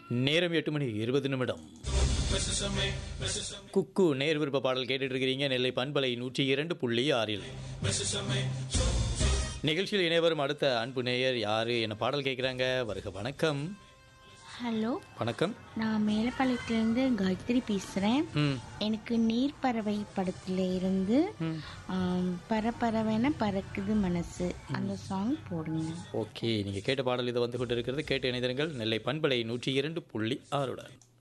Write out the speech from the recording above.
நேரம் எட்டு மணி இருபது நிமிடம் குக்கு நேர் விருப்ப பாடல் கேட்டுட்டு இருக்கிறீங்க நெல்லை பண்பலை நூற்றி இரண்டு புள்ளி ஆறில் நிகழ்ச்சியில் இணைவரும் அடுத்த அன்பு நேயர் யாரு என்ன பாடல் கேட்குறாங்க வருக வணக்கம் ஹலோ வணக்கம் நான் மேலப்பாளையத்துலேருந்து காயத்ரி பேசுகிறேன் ம் எனக்கு நீர்ப்பறவை படத்தில் இருந்து ஆம், பரபரவென பறக்குது மனசு அந்த சாங் போடுங்க ஓகே நீங்கள் கேட்ட பாடல் இது வந்து கொண்டு இருக்கிறது கேட்டு இணைந்திருங்கள் நெல்லை பண்பலை நூற்றி இரண்டு புள்ளி ஆறுடன்